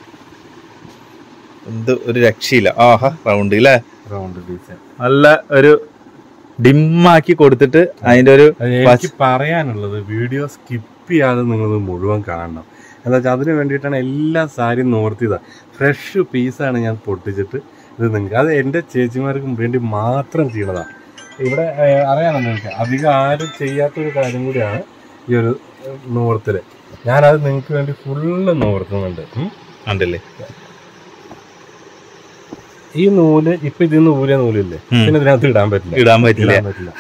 ഇത് ഒരു രക്ഷയില്ല ആഹാ റൗണ്ട് അല്ലേ റൗണ്ട് ഡിസൈൻ നല്ല ഒരു ഡിമ്മാക്കി കൊടുത്തിട്ട് അതിന്റെ ഒരു എനിക്ക് പറയാനുള്ളത് വീഡിയോ സ്കിപ്പ് ചെയ്യാതെ നിങ്ങളത് മുഴുവൻ കാണണം എന്താ വെച്ചാൽ അതിന് വേണ്ടിയിട്ടാണ് എല്ലാ സാരിയും നോർത്തിയതാ ഫ്രഷ് പീസാണ് ഞാൻ പൊട്ടിച്ചിട്ട് ഇത് നിങ്ങൾക്ക് അത് എൻ്റെ ചേച്ചിമാർക്കും വേണ്ടി മാത്രം ചെയ്യണതാ ഇവിടെ ഏഹ്, അറിയാമോ നിങ്ങൾക്ക് അധികം ആരും ചെയ്യാത്തൊരു കാര്യം കൂടിയാണ് ഈ ഒരു ഏഹ്, നോർത്തില് ഞാനത് നിങ്ങൾക്ക് വേണ്ടി ഫുള്ള് നോർത്തുന്നുണ്ട് ഉം. കണ്ടില്ലേ ഈ നൂല് ഇപ്പൊ ഇതിന്ന് ഊരിയ നൂലില്ലേ ഉം. പിന്നെ ഇതിനകത്ത് ഇടാൻ പറ്റില്ല ഇടാൻ പറ്റില്ല ഇടാൻ പറ്റില്ല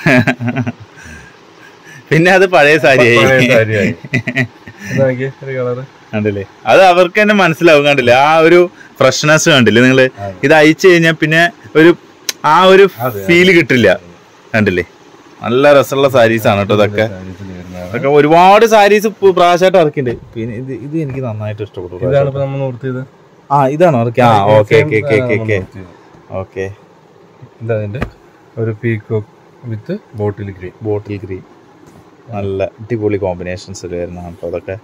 പിന്നെ അത് പഴയ സാരിയായി പഴയ സാരിയായി ഇത് നോക്കിയേ, ഒരു കളറ് കണ്ടില്ലേ അത് അവർക്ക് തന്നെ മനസ്സിലാവും കണ്ടില്ലേ ആ ഒരു ഫ്രഷ്നെസ് കണ്ടില്ലേ നിങ്ങള് അതെ. ഇത് അയച്ചു കഴിഞ്ഞാൽ പിന്നെ ഒരു ആ ഒരു അതെ, ഫീല് കിട്ടില്ല കണ്ടില്ലേ നല്ല രസമുള്ള സാരീസ് ആണ് കേട്ടോ ഇതൊക്കെ സാരീസിൽ വരുന്നതാണ്. ഇതൊക്കെ ഒരുപാട് സാരീസ് പ്രാവശ്യമായിട്ട് ഇറക്കിയിട്ടുണ്ട് പിന്നെ ഇത് ഇത് എനിക്ക് നന്നായിട്ട് ഇഷ്ടപ്പെട്ടു ഇതാണ് പ്രാവശ്യം. ഇപ്പൊ നമ്മൾ നിർത്തിയത് ആ ഇതാണോ ഇറക്കി ആ okay okay okay okay okay okay ഇതതിന്റെ ഒരു peacock with bottle green bottle green നല്ല അടിപൊളി കോമ്പിനേഷൻസ് വരുന്നതാണ് കേട്ടോ അതൊക്കെ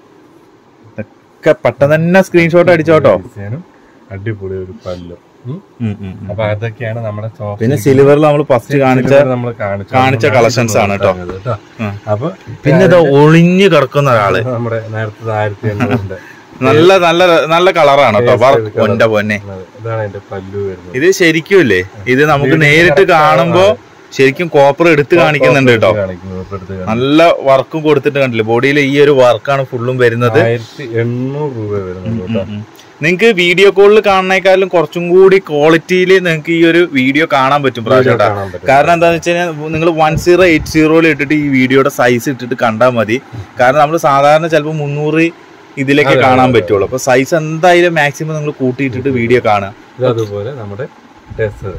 ഇതൊക്കെ പെട്ടെന്ന് തന്നെ സ്ക്രീൻഷോട്ട് അടിച്ചോട്ടോ ഡിസൈനും അടിപൊളി ഒരു പല്ലു ഉം. ഉം, ഉം, ഉം. അപ്പൊ അതൊക്കെയാണ് നമ്മുടെ soft പിന്നെ silk. സിൽവറിൽ നമ്മൾ ഫസ്റ്റ് കാണിച്ച silver നമ്മൾ കാണിച്ച കാണിച്ച collections ആണ് കേട്ടോ. കേട്ടോ ഉം. അപ്പൊ പിന്നെ ഇത് ഒളിഞ്ഞു കിടക്കുന്ന ഒരാള് നമ്മുടെ നേരത്തെ ആയിരത്തി എണ്ണൂറിന്റെ നല്ല നല്ല നല്ല കളറാണ് കേട്ടോ Paste colour. പൊന്റെ പൊന്നെ ഇതാണ് എന്റെ പല്ലു വരുന്നത് ഇത് ശരിക്കും ഇല്ലേ ഇത് നമുക്ക് വീടിന് നേരിട്ട് correct കാണുമ്പോ ശരിക്കും കോപ്പർ എടുത്ത് കാണിക്കുന്നുണ്ട് കേട്ടോ കാണിക്കുന്നത് ഇപ്പൊ എടുത്ത് കാണിക്കുന്നത്. നല്ല വർക്കും കൊടുത്തിട്ട് കണ്ടില്ലേ ബോഡിയിൽ ഈ ഒരു വർക്കാണ് ഫുള്ളും വരുന്നത് ആയിരത്തി എണ്ണൂറ് രൂപ വരുന്നുണ്ട് കേട്ടോ നിങ്ങൾക്ക് വീഡിയോ കോളിൽ കാണുന്നേക്കാളും കുറച്ചും കൂടി ക്വാളിറ്റിയിൽ നിങ്ങൾക്ക് ഈ ഒരു വീഡിയോ കാണാൻ പറ്റും പ്രാവശ്യം കാണാൻ പറ്റും. കാരണം എന്താണെന്ന് വെച്ച് കഴിഞ്ഞാൽ നിങ്ങൾ വൺ സീറോ എയ്റ്റ് സീറോയിൽ ഇട്ടിട്ട് ഈ വീഡിയോയുടെ സൈസ് ഇട്ടിട്ട് കണ്ടാൽ മതി കാരണം നമ്മൾ സാധാരണ ചിലപ്പോൾ മുന്നൂറ് ഇതിലേക്ക് അതെ, കാണാൻ അതെ, പറ്റുള്ളൂ അപ്പൊ സൈസ് എന്തായാലും മാക്സിമം നിങ്ങൾ കൂട്ടിയിട്ടിട്ട് വീഡിയോ കാണുക ഇത് അതുപോലെ നമ്മുടെ ടെസർ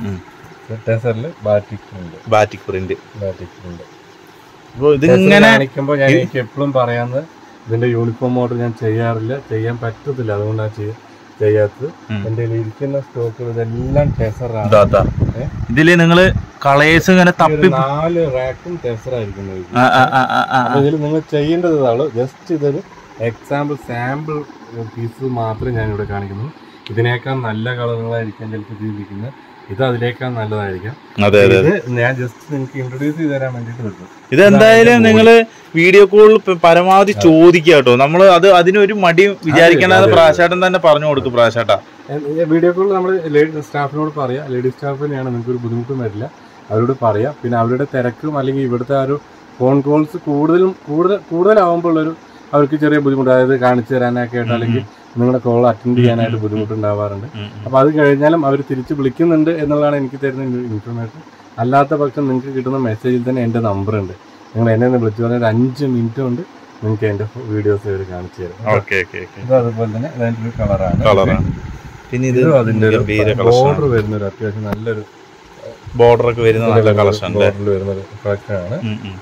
ടെസറിൽ ബാറ്റിക് ഉണ്ട് ബാറ്റിക് പ്രിന്റ് ബാറ്റിക് ഉണ്ട് അപ്പോൾ ഇതിങ്ങനെ കാണിക്കുമ്പോൾ ഞാൻ എനിക്ക് എപ്പോഴും പറയാന്ന് ഇതിന്റെ യൂണിഫോം ഓർഡർ ഞാൻ ചെയ്യാറില്ല ചെയ്യാൻ പറ്റത്തില്ല അതുകൊണ്ടാണ് ചെയ്യ- ചെയ്യാത്തത് ഉം. എന്റെ കയ്യിൽ ഇരിക്കുന്ന സ്റ്റോക്കുകൾ ഇതെല്ലാം ടെസറാണ് ഇതാ ഏ? ഇതില് നിങ്ങള് കളേഴ്സ് ഇങ്ങനെ ഈ ഒരു തപ്പി നാല് റാക്കും ടെസറായിരിക്കും ആ, ആ, ആ, ആ, ആ. അപ്പൊ ഇതിൽ നിങ്ങൾ ചെയ്യേണ്ടത് ഇതാണ് ജസ്റ്റ് ഇതൊരു എക്സാമ്പിൾ സാമ്പിൾ പീസ് മാത്രമേ ഞാൻ ഇവിടെ കാണിക്കുന്നു ഇതിനേക്കാൾ നല്ല കളറുകളായിരിക്കാം ചിലപ്പോൾ ജീവിക്കുന്നത് ഇത് അതിനേക്കാൾ നല്ലതായിരിക്കാം അതെ അതെ ഇത് ഞാൻ ജസ്റ്റ് നിങ്ങൾക്ക് ഇൻട്രൊഡ്യൂസ് ചെയ്ത് തരാൻ വേണ്ടിയിട്ട് വെക്കും ഇതെന്തായാലും നിങ്ങള് വീഡിയോ കോളിൽ പരമാവധി ചോദിക്കുക കേട്ടോ നമ്മള് അത് അതിനൊരു മടി വിചാരിക്കണത് അതെ, അതെ. പ്രാശാട്ടൻ തന്നെ പറഞ്ഞു കൊടുക്കും പ്രാശാട്ടാ വീഡിയോ കോൾ നമ്മൾ ലേഡി സ്റ്റാഫിനോട് പറയാം ലേഡി സ്റ്റാഫിനെയാണ് നിങ്ങൾക്ക് ഒരു ബുദ്ധിമുട്ടും വരില്ല അവരോട് പറയാം പിന്നെ അവരുടെ തിരക്കും അല്ലെങ്കിൽ ഇവിടുത്തെ ആ ഒരു ഫോൺ കോൾസ് കൂടുതലും കൂടുതൽ കൂടുതലാവുമ്പോൾ ഒരു അവർക്ക് ചെറിയ ബുദ്ധിമുട്ട് അതായത് കാണിച്ചു തരാനൊക്കെ ആയിട്ട് അല്ലെങ്കിൽ നിങ്ങളുടെ കോൾ അറ്റൻഡ് ചെയ്യാനായിട്ട് ബുദ്ധിമുട്ടുണ്ടാവാറുണ്ട് അപ്പോൾ അത് കഴിഞ്ഞാലും അവർ തിരിച്ച് വിളിക്കുന്നുണ്ട് എന്നുള്ളതാണ് എനിക്ക് തരുന്ന ഇൻഫർമേഷൻ അല്ലാത്ത പക്ഷം നിങ്ങൾക്ക് കിട്ടുന്ന മെസ്സേജിൽ തന്നെ എൻ്റെ നമ്പർ ഉണ്ട് നിങ്ങൾ എന്നെ ഒന്ന് വിളിച്ചു പറഞ്ഞാൽ ഒരു അഞ്ച് മിനിറ്റ് കൊണ്ട് നിങ്ങൾക്ക് എൻ്റെ വീഡിയോസ് ഇവർ കാണിച്ചു തരും ഓക്കെ ഓക്കെ ഓക്കെ ഇത് അതുപോലെ തന്നെ അതിൻ്റെ ഒരു കളറാണ് കളറാണ് പിന്നെ ഇത് ഇത് അതിൻ്റെ ഒരു ഗംഭീര കളക്ഷൻ ബോർഡർ വരുന്ന ഒരു അത്യാവശ്യം നല്ലൊരു ബോർഡർ ഒക്കെ വരുന്ന നല്ല കളക്ഷൻ അല്ലേ ബോർഡറിൽ വരുന്ന ഒരു കളക്ഷനാണ് ഉം, ഉം.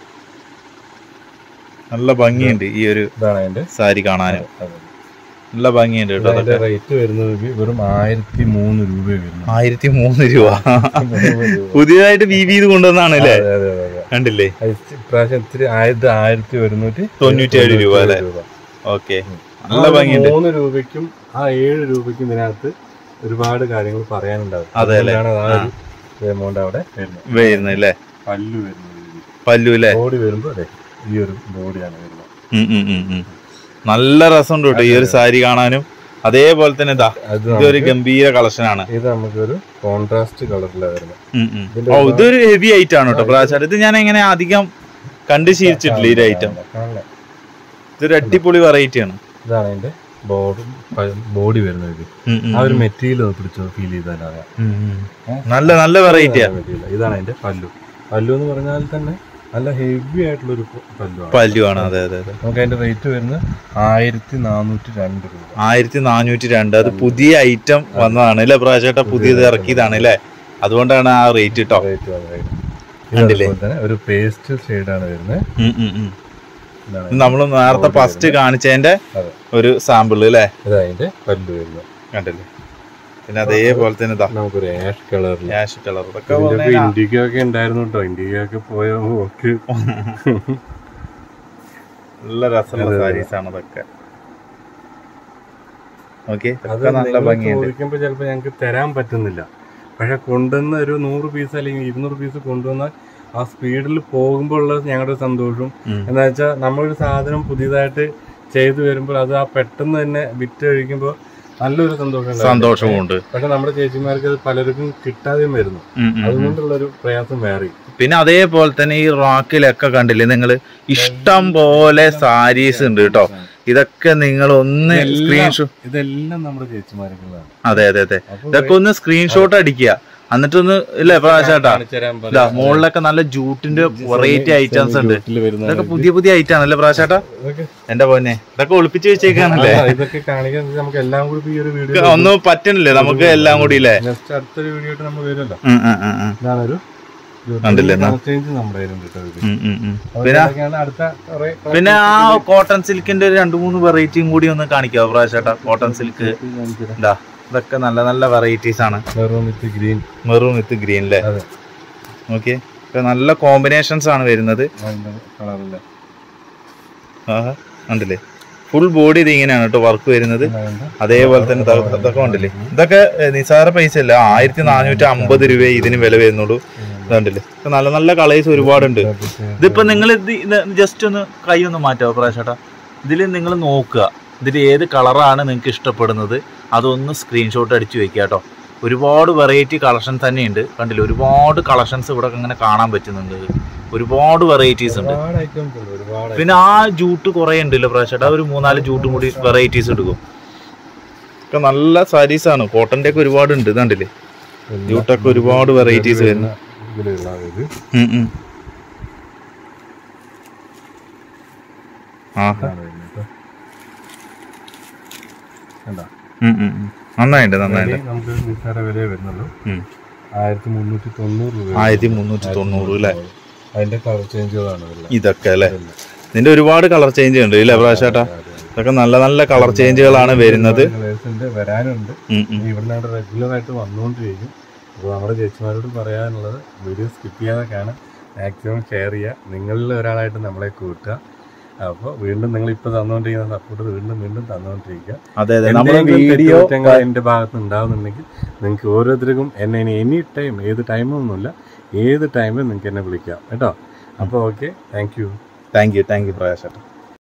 നല്ല ഭംഗിയുണ്ട് ഈ ഒരു ഇതാണ് അതിൻ്റെ സാരി കാണാനും നല്ല ഭംഗിയുണ്ട് കേട്ടോ അതിന്റെ അതൊക്കെ റേറ്റ് വരുന്നത് വെറും ആയിരത്തി മൂന്ന് രൂപ വരുന്നു ആയിരത്തി മൂന്ന് രൂപ പുതിയതായിട്ട് ബി ബി ഇത് കൊണ്ടുവന്നാണ് അല്ലേ അതെ, അതെ, അതെ, അതെ. കണ്ടില്ലേ അത് ഇപ്രാവശ്യം ഇത്തിരി ആയിരത്തി ആയിരത്തി ഒരുന്നൂറ്റി തൊണ്ണൂറ്റിയേഴ് രൂപ അല്ലേ? ഓക്കെ നല്ല ആ ഒരു ഭംഗിയുണ്ട് മൂന്ന് രൂപയ്ക്കും ആ ഏഴ് രൂപയ്ക്കും ഇതിനകത്ത് ഒരുപാട് കാര്യങ്ങൾ പറയാനുണ്ടാവും അതെ അല്ലേ? അതുകൊണ്ടാണ് ആ ഒരു എമൗണ്ട് അവിടെ വരുന്നത് വരുന്നത് അല്ലേ പല്ലു വരുന്നത് പല്ലു അല്ലേ ബോഡി വരുമ്പോൾ അതെ ഈ ഒരു ബോഡിയാണ് വരുന്നത് ഉം, ഉം, ഉം, ഉം. നല്ല രസമുണ്ട് കേട്ടോ ഈ ഒരു സാരി കാണാനും അതേപോലെ തന്നെ ഇതാ അത് ഇതൊരു നമുക്ക് ഗംഭീര കളക്ഷനാണ് ഇത് നമുക്കൊരു കോൺട്രാസ്റ്റ് കളറിലാണ് വരുന്നത് ഉം, ഉം. ഇതിന്റെ ഓ ഇതൊരു ഹെവി ഐറ്റം ആണ് കേട്ടോ പ്രാവശ്യം ഇത് ഞാൻ എങ്ങനെ അധികം കണ്ടു ശീലിച്ചിട്ടില്ല ഈ ഒരു ഐറ്റം കാണല്ലേ? ഇതൊരു അടിപൊളി വെറൈറ്റി ആണ് ഇതാണ് അതിന്റെ ബോർഡും ബോഡി വരുന്നത് ഇത് ഉം, ഉം, ആ ഒരു ഉം. മെറ്റീരിയൽ ഒന്ന് പിടിച്ചോ ഫീൽ ചെയ്താൽ അറിയാം ഉം, ഉം. നല്ല നല്ല വെറൈറ്റിയാ മെറ്റീരിയൽ ഇതാണ് അതിന്റെ പല്ലു പല്ലു എന്ന് പറഞ്ഞാൽ തന്നെ നല്ല ഹെവി ആയിട്ടുള്ള ഒരു പല്ലു ആണ് പല്ലു ആണ് അതെ അതെ അതെ നമുക്ക് അതിന്റെ റേറ്റ് വരുന്നത് ആയിരത്തി നാനൂറ്റി രണ്ട് രൂപ ആയിരത്തി നാനൂറ്റി രണ്ട് അത് പുതിയ ഐറ്റം വന്നതാണ് അല്ലേ പ്രാവശ്യമായിട്ട് പുതിയത് ഇറക്കിയതാണ് അല്ലേ അതുകൊണ്ടാണ് ആ റേറ്റ് കേട്ടോ റേറ്റ് കണ്ടില്ലേ? അതുപോലെ തന്നെ ഒരു പേസ്റ്റ് ഷെയ്ഡാണ് വരുന്നത് ഉം, ഉം, ഉം. ഇതാണ് നമ്മൾ നേരത്തെ ഫസ്റ്റ് കാണിച്ചതിന്റെ അതെ. ഒരു സാമ്പിൾ അല്ലേ ഇത് അതിന്റെ പല്ലു വരുന്നത് കണ്ടില്ലേ പിന്നെ അതേപോലെ തന്നെ ഇതാ നമുക്കൊരു ആഷ് കളറിൽ ക്യാഷ് കളർ ഇതൊക്കെ ഇതിന്റെ പറഞ്ഞാ ഇൻഡിഗോ ഒക്കെ ഉണ്ടായിരുന്നു കേട്ടോ ഇൻഡിഗോ ഒക്കെ പോയ ഓക്ക് നല്ല രസമുള്ള അതെ, അതെ. സാരീസ് ആണ് ഇതൊക്കെ ഓക്കെ അത് ഇതൊക്കെ നല്ല നിങ്ങൾ ഭംഗിയുണ്ട് ചോദിക്കുമ്പോൾ ചിലപ്പോൾ ഞങ്ങൾക്ക് തരാൻ പറ്റുന്നില്ല പക്ഷെ കൊണ്ടുവന്ന ഒരു നൂറ് പീസ് അല്ലെങ്കിൽ ഇരുന്നൂറ് പീസ് കൊണ്ടുവന്നാൽ ആ സ്പീഡിൽ പോകുമ്പോൾ ഉള്ള ഞങ്ങളുടെ സന്തോഷം ഉം. എന്താ വെച്ചാൽ നമ്മളൊരു സാധനം പുതിയതായിട്ട് ചെയ്തു വരുമ്പോൾ അത് ആ പെട്ടെന്ന് തന്നെ വിറ്റ് കഴിക്കുമ്പോൾ നല്ലൊരു സന്തോഷം ഉണ്ടാവും. സന്തോഷവും ഉണ്ട് പക്ഷെ നമ്മുടെ ചേച്ചിമാർക്ക് അത് പലർക്കും കിട്ടാതെയും വരുന്നു ഉം, ഉം, ഉം. അതുകൊണ്ടുള്ളൊരു പ്രയാസം വേറെ പിന്നെ അതേപോലെ തന്നെ ഈ റാക്കിലൊക്കെ കണ്ടില്ലേ നിങ്ങൾ ഇഷ്ടം പോലെ സാരീസ് ഉണ്ട് കേട്ടോ ഇതൊക്കെ നിങ്ങൾ ഒന്ന് ഇതെല്ലാം- സ്ക്രീൻഷോട്ട് ഇതെല്ലാം നമ്മുടെ ചേച്ചിമാർക്കുള്ളതാണ് അതെ അതെ അതെ അപ്പൊ ഇതൊക്കെ ഒന്ന് സ്ക്രീൻഷോട്ട് അടിക്കുക എന്നിട്ടൊന്ന് ഇല്ലേ പ്രാവശ്യട്ടാ കാണിച്ചു തരാൻ പറ- ഇതാ മുകളിലൊക്കെ നല്ല ജൂട്ടിന്റെ വെറൈറ്റി ഐറ്റംസ് ഉണ്ട് വീട്ടിൽ വരുന്ന ഇതൊക്കെ പുതിയ പുതിയ ഐറ്റം ആണല്ലേ പ്രാവശ്യട്ടാ ഇതൊക്കെ എന്റെ പോന്നെ ഇതൊക്കെ ഒളിപ്പിച്ച് വെച്ചേക്കാണല്ലേ ആ, ഇതൊക്കെ കാണിക്കാൻ നമുക്ക് എല്ലാം കൂടി ഈ ഒരു വീഡിയോ ഒന്നും പറ്റണില്ലേ നമുക്ക് എല്ലാം കൂടി ഇല്ലേ നെക്സ്റ്റ് അടുത്തൊരു വീഡിയോ ആയിട്ട് നമ്മൾ വരുമല്ലോ ഉം, ഉം, ഉം, ഉം. ഇതാണ് ഒരു കണ്ടില്ലേ എന്നാ? ചേഞ്ച് നമ്മുടെ കയ്യിലുണ്ട് കേട്ടോ ഇത്. ഉം, ഉം, ഉം. അപ്പൊ പിന്നെ ഇതൊക്കെയാണ് അടുത്ത കുറെ പിന്നെ ആ കോട്ടൺ സിൽക്കിന്റെ ഒരു രണ്ടു മൂന്ന് വെറൈറ്റിയും കൂടി ഒന്ന് കാണിക്കാവോ പ്രാവശ്യട്ടാ കോട്ടൺ സിൽക്ക് ഇതാ ഇതൊക്കെ നല്ല നല്ല വെറൈറ്റീസ് ആണ് maroon with green maroon with green അല്ലേ അതെ ഓക്കെ നല്ല കോമ്പിനേഷൻസ് ആണ് വരുന്നത് അതിന്റെ കളറില്ല ആഹാ കണ്ടില്ലേ ഫുൾ ബോഡി ഇത് ഇങ്ങനെയാണ് കേട്ടോ വർക്ക് വരുന്നത് അതേപോലെ തന്നെ ഇതാ- ഇതൊക്കെ കണ്ടില്ലേ ഇതൊക്കെ ഏഹ്, നിസ്സാര പൈസ അല്ല ആയിരത്തി നാനൂറ്റി അമ്പത് രൂപ ഇതിന് വില വരുന്നുള്ളൂ ഇതുണ്ടല്ലേ ഇതൊക്കെ നല്ല നല്ല കളേഴ്സ് ഒരുപാടുണ്ട് ഇതിപ്പോ നിങ്ങൾ ഇത് ജസ്റ്റ് ഒന്ന് കൈ ഒന്ന് മാറ്റാവോ പ്രാവശ്യട്ടാ ഇതിൽ നിങ്ങൾ നോക്കുക ഇതിൽ ഏത് കളറാണ് നിങ്ങൾക്ക് ഇഷ്ടപ്പെടുന്നത് അതൊന്ന് സ്ക്രീൻഷോട്ട് അടിച്ചു വെക്കുക കേട്ടോ ഒരുപാട് വെറൈറ്റി കളക്ഷൻസ് തന്നെയുണ്ട് കണ്ടില്ലേ ഒരുപാട് കളക്ഷൻസ് ഇവിടെ ഇങ്ങനെ കാണാൻ പറ്റുന്നുണ്ട് ഒരുപാട് വെറൈറ്റീസ് ഉണ്ട് ഒരുപാട് ഐറ്റംസ് ഉണ്ട് ഒരുപാട് പിന്നെ ആ ജൂട്ട് കുറെ ഉണ്ടല്ലോ പ്രാവശ്യം ഒരു മൂന്നാല് ജൂട്ടും കൂടി വെറൈറ്റീസ് എടുക്കും ഒക്കെ നല്ല സാരീസ് ആണ് കോട്ടന്റെ ഒക്കെ ഒരുപാട് ഉണ്ട് ഇതാണ്ടില്ലേ items. ജൂട്ടൊക്കെ ഒരുപാട് വെറൈറ്റീസ് വരുന്നു ഇതിലുള്ള ഇത് ഉം, ഉം. ആഹാ ആണ് വരുന്നത് കേട്ടോ. കണ്ടോ? ഉം, ഉം, ഉം. നന്നായിട്ടുണ്ട് നന്നായിട്ടുണ്ട് വില നമുക്ക് നിസ്സാര വില വരുന്നുള്ളൂ ഉം. ആയിരത്തി മുന്നൂറ്റി തൊണ്ണൂറ് രൂപ ആയിരത്തി മുന്നൂറ്റി തൊണ്ണൂറ് അല്ലേ അതിന്റെ കളർ ചേഞ്ചുകളാണ് വരുന്നത് ഇതൊക്കെ അല്ലേ ഇതിന്റെ ഒരുപാട് കളർ ചേഞ്ച് ഉണ്ട് ഇല്ലേ പ്രാവശ്യേട്ടാ ഇതൊക്കെ നല്ല നല്ല കളർ ചേഞ്ചുകളാണ് വരുന്നത് Colours ഉണ്ട് വരാനുണ്ട് ഉം, ഉം. ഇവിടുന്ന് റെഗുലർ ആയിട്ട് വന്നുകൊണ്ടിരിക്കും അപ്പോൾ നമ്മുടെ ചേച്ചിമാരോട് പറയാനുള്ളത് വീഡിയോ സ്കിപ്പ് ചെയ്യാതെ കാണാൻ മാക്സിമം ഷെയർ ചെയ്യുക നിങ്ങളിൽ ഒരാളായിട്ട് നമ്മളെ കൂട്ടുക അപ്പോൾ വീണ്ടും നിങ്ങൾ ഇപ്പോൾ തന്നുകൊണ്ടിരിക്കുന്ന സപ്പോർട്ട് വീണ്ടും വീണ്ടും തന്നുകൊണ്ടിരിക്കുക അതെ അതെ നമ്മുടെ എന്തെങ്കിലും വീഡിയോ തെറ്റുകുറ്റങ്ങൾ എൻ്റെ ഭാഗത്ത് ഉണ്ടാകുന്നുണ്ടെങ്കിൽ നിങ്ങൾക്ക് ഓരോരുത്തർക്കും എന്നെ ഇനി എനി ടൈം ഏത് ടൈമൊന്നുമില്ല ഏത് ടൈമിൽ നിങ്ങൾക്ക് എന്നെ വിളിക്കാം കേട്ടോ അപ്പോൾ okay thank you thank you thank you പ്രകാശേട്ടാ